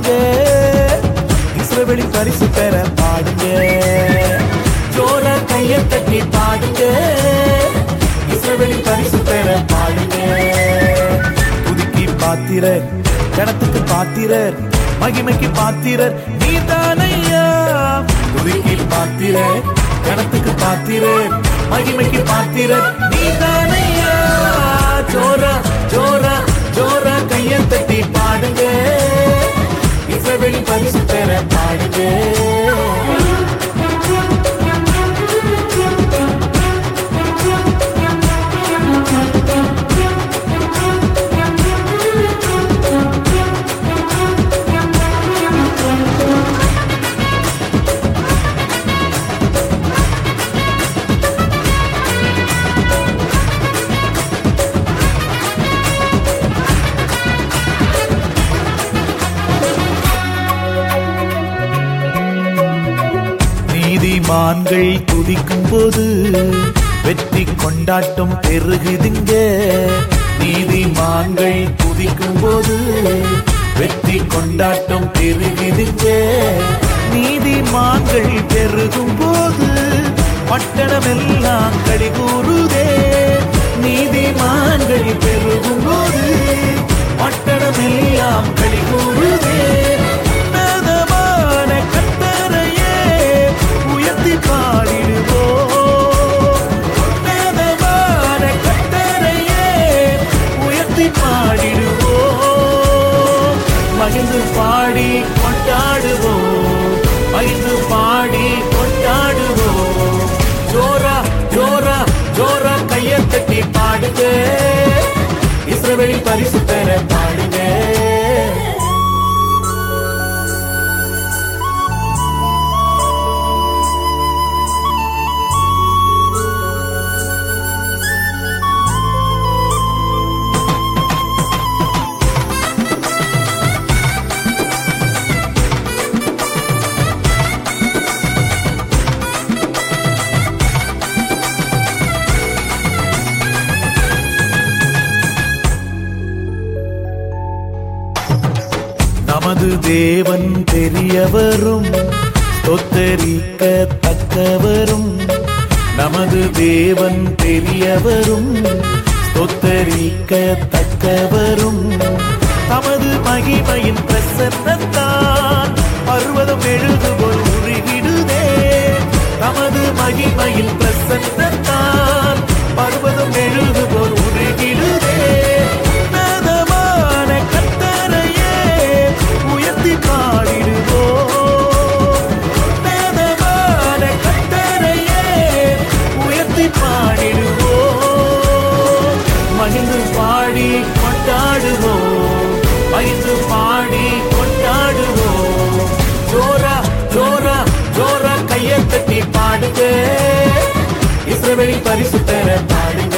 பாடுங்க இஸ்ரவேலின் பரிசு பெற பாடுங்க ஜோர கைய தட்டி பாடுங்க இஸ்ரவேலின் பரிசு பெற பாடுங்க புதுக்கி பாத்திரர் கணத்துக்கு பாத்திரர் மகிமைக்கு பாத்திரர் நீதானையா துதிக்கு பாத்திரர் கணத்துக்கு பாத்திரர் மகிமைக்கு பாத்திரர் நீதானையா ஜோரா ஜோரா ஜோரா கைய தட்டி பாடுங்க இசைவெளி பரிசு பெற பாடுங்க நீதிமான்கள் துதிக்கும் போது வெற்றி கொண்டாட்டம் பெருகுதுங்க நீதிமான்கள் துதிக்கும் போது வெற்றி கொண்டாட்டம் பெருகுதுங்க நீதிமான்கள் பெருகும் போது பட்டணமெல்லாம் கடி கூறுதே நீதிமான்கள் பெருகும் போது பட்டணமெல்லாம் கடி கூறுதே உன்னதமான கர்த்தரையே உயர்த்தி பாடிடுவோம். உன்னதமான கர்த்தரையே உயர்த்தி பாடிடுவோம். மகிழ்ந்து பாடி கொண்டாடுவோம் மகிழ்ந்து பாடி கொண்டாடுவோம் ஜோரா ஜோரா ஜோரா கைய தட்டி பாடுங்க இஸ்ரவேலி பரிசு பெற பாடுங்க நமது தேவன் பெரியவரும் தொத்தரிக்க தக்கவரும் நமது தேவன் பெரியவரும் தொத்தரிக்க தக்கவரும் தமது மகிமையின் பிரசன்னத்தான் பர்வதம் எழுதுபோல் உருகிடுதே நமது மகிமையின் பிரசன்னத்தான் பர்வதம் எழுதுபோல் உருகிடுதே உன்னதமான கர்த்தரையே உயர்த்தி பாடிடுவோம் உன்னதமான கர்த்தரையே உயர்த்தி பாடிடுவோம் மகிழ்ந்து பாடி கொண்டாடுவோம் மகிழ்ந்து பாடி கொண்டாடுவோம் ஜோரா ஜோரா ஜோரா கைய தட்டி பாடுங்க இஸ்ரவேலி பரிசு பெற பாடுங்க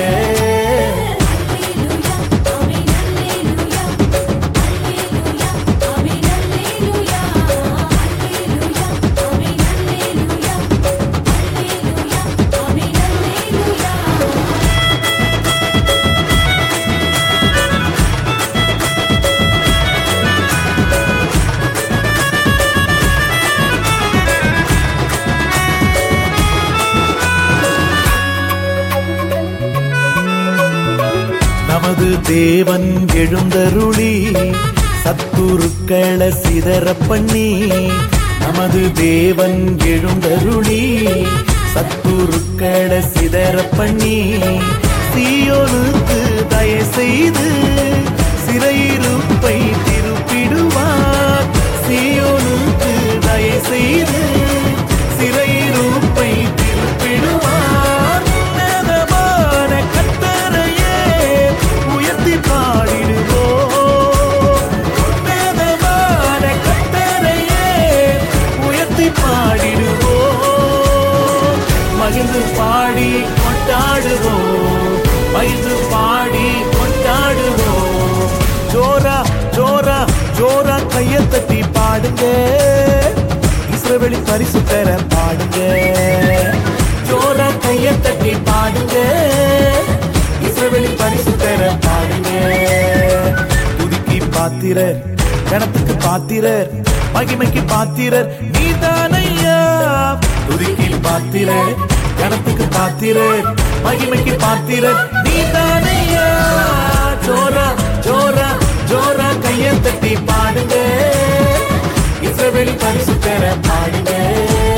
நமது தேவன் எழுந்தருளி சத்துருக்கள சிதற பண்ணி நமது தேவன் எழுந்தருளி சத்துருக்கள சிதற பண்ணி சீயோனுக்கு தயை செய்து சிறையிருப்பை திருப்பிடுவார் சீயோனுக்கு தயை செய்து சிறையிருப்பை திருப்பிடுவார் உன்னதமான கர்த்தரையே உயர்த்தி பாடிடுவோம் உன்னதமான கர்த்தரையே உயர்த்தி பாடிடுவோம் மகிழ்ந்து பாடி கொண்டாடுவோம் மகிழ்ந்து பாடி கொண்டாடுவோம் ஜோரா ஜோரா ஜோரா கைய தட்டி பாடுங்க இஸ்ரவேலி பரிசு பெற பாடுங்க ஜோரா கைய தட்டி பாடுங்க இஸ்ரவேலி பரிசு பெற பாடுங்க துதிக்கி பாத்திரர் கணத்துக்கு பாத்திரர் மகிமைக்கு பாத்திரர் நீதானையா துதிக்கு பாத்திரர் கணத்துக்கு பாத்திரர் மகிமைக்கு பாத்திரர் நீதானையா ஜோரா ஜோரா ஜோரா கையை தட்டி பாடுங்க இஸ்ரவேல் பரிசு பெற பாடுங்க